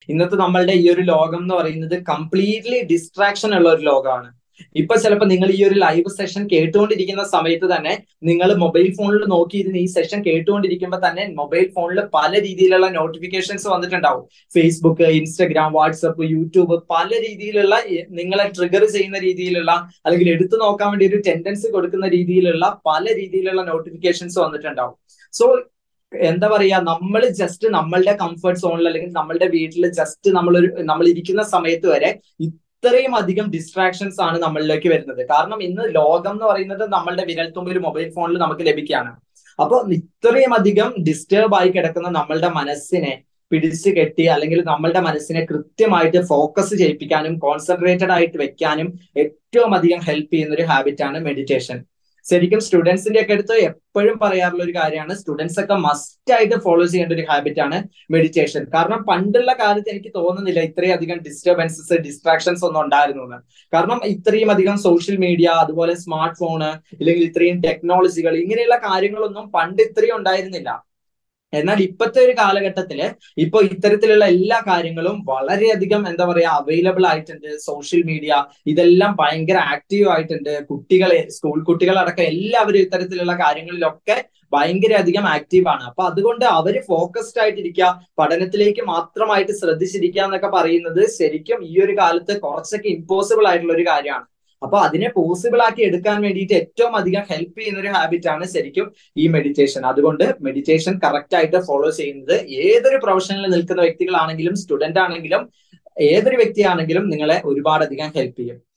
ഇന്നത്തെ നമ്മളുടെ ഈ ഒരു ലോകം എന്ന് പറയുന്നത് കംപ്ലീറ്റ്ലി ഡിസ്ട്രാക്ഷൻ ഉള്ള ഒരു ലോകമാണ് ഇപ്പൊ ചിലപ്പോൾ നിങ്ങൾ ഈ ഒരു ലൈവ് സെഷൻ കേട്ടുകൊണ്ടിരിക്കുന്ന സമയത്ത് തന്നെ നിങ്ങൾ മൊബൈൽ ഫോണിൽ നോക്കിയിരുന്ന് ഈ സെഷൻ കേട്ടുകൊണ്ടിരിക്കുമ്പോൾ തന്നെ മൊബൈൽ ഫോണിൽ പല രീതിയിലുള്ള നോട്ടിഫിക്കേഷൻസ് വന്നിട്ടുണ്ടാവും ഫേസ്ബുക്ക് ഇൻസ്റ്റഗ്രാം വാട്സപ്പ് യൂട്യൂബ് പല രീതിയിലുള്ള നിങ്ങളെ ട്രിഗർ ചെയ്യുന്ന രീതിയിലുള്ള അല്ലെങ്കിൽ എടുത്തു നോക്കാൻ വേണ്ടി ഒരു ടെൻഡൻസി കൊടുക്കുന്ന രീതിയിലുള്ള പല രീതിയിലുള്ള നോട്ടിഫിക്കേഷൻസ് വന്നിട്ടുണ്ടാവും സോ എന്താ പറയാ നമ്മൾ ജസ്റ്റ് നമ്മളുടെ കംഫർട്ട് സോണിൽ അല്ലെങ്കിൽ നമ്മളുടെ വീട്ടിൽ ജസ്റ്റ് നമ്മളൊരു നമ്മൾ ഇരിക്കുന്ന സമയത്ത് വരെ ഇത്രയും അധികം ഡിസ്ട്രാക്ഷൻസ് ആണ് നമ്മളിലേക്ക് വരുന്നത് കാരണം ഇന്ന് ലോകം എന്ന് പറയുന്നത് നമ്മളുടെ വിരൽത്തുമ്പിൽ മൊബൈൽ ഫോണിൽ നമുക്ക് ലഭിക്കുകയാണ് അപ്പൊ ഇത്രയും അധികം ഡിസ്റ്റർബ് ആയി കിടക്കുന്ന നമ്മളുടെ മനസ്സിനെ പിടിച്ചു കെട്ടി അല്ലെങ്കിൽ നമ്മളുടെ മനസ്സിനെ കൃത്യമായിട്ട് ഫോക്കസ് ചെയ്യിപ്പിക്കാനും കോൺസെൻട്രേറ്റഡ് ആയിട്ട് വെക്കാനും ഏറ്റവും അധികം ഹെൽപ്പ് ചെയ്യുന്ന ഒരു ഹാബിറ്റ് ആണ് മെഡിറ്റേഷൻ ശരിക്കും സ്റ്റുഡൻസിന്റെ ഒക്കെ അടുത്ത് എപ്പോഴും പറയാറുള്ള ഒരു കാര്യമാണ് സ്റ്റുഡൻസ് ഒക്കെ മസ്റ്റ് ആയിട്ട് ഫോളോ ചെയ്യേണ്ട ഒരു ഹാബിറ്റ് ആണ് മെഡിറ്റേഷൻ കാരണം പണ്ടുള്ള കാലത്ത് എനിക്ക് തോന്നുന്നില്ല ഇത്രയും അധികം ഡിസ്റ്റർബൻസസ് ഡിസ്ട്രാക്ഷൻസ് ഒന്നും ഉണ്ടായിരുന്നു എന്ന് കാരണം ഇത്രയും അധികം സോഷ്യൽ മീഡിയ അതുപോലെ സ്മാർട്ട് ഫോണ് ഇല്ലെങ്കിൽ ഇത്രയും ടെക്നോളജികൾ ഇങ്ങനെയുള്ള കാര്യങ്ങളൊന്നും പണ്ട് ഇത്രയും ഉണ്ടായിരുന്നില്ല എന്നാൽ ഇപ്പോഴത്തെ ഒരു കാലഘട്ടത്തില് ഇപ്പൊ ഇത്തരത്തിലുള്ള എല്ലാ കാര്യങ്ങളും വളരെയധികം എന്താ പറയാ അവൈലബിൾ ആയിട്ടുണ്ട് സോഷ്യൽ മീഡിയ ഇതെല്ലാം ഭയങ്കര ആക്റ്റീവ് ആയിട്ടുണ്ട് കുട്ടികളെ സ്കൂൾ കുട്ടികളടക്കം എല്ലാവരും ഇത്തരത്തിലുള്ള കാര്യങ്ങളിലൊക്കെ ഭയങ്കര അധികം ആക്റ്റീവ് ആണ് അപ്പൊ അതുകൊണ്ട് അവര് ഫോക്കസ്ഡ് ആയിട്ടിരിക്കുക പഠനത്തിലേക്ക് മാത്രമായിട്ട് ശ്രദ്ധിച്ചിരിക്കുക എന്നൊക്കെ പറയുന്നത് ശരിക്കും ഈ ഒരു കാലത്ത് കുറച്ചൊക്കെ ഇമ്പോസിബിൾ ആയിട്ടുള്ള ഒരു കാര്യമാണ് അപ്പൊ അതിനെ പോസിബിൾ ആക്കി എടുക്കാൻ വേണ്ടിയിട്ട് ഏറ്റവും അധികം ഹെൽപ്പ് ചെയ്യുന്ന ഒരു ഹാബിറ്റ് ആണ് ശരിക്കും ഈ മെഡിറ്റേഷൻ അതുകൊണ്ട് മെഡിറ്റേഷൻ കറക്റ്റ് ആയിട്ട് ഫോളോ ചെയ്യുന്നത് ഏതൊരു പ്രൊഫഷനിൽ നിൽക്കുന്ന വ്യക്തികളാണെങ്കിലും സ്റ്റുഡന്റ് ആണെങ്കിലും ഏതൊരു വ്യക്തിയാണെങ്കിലും നിങ്ങളെ ഒരുപാട് അധികം ഹെൽപ്പ് ചെയ്യും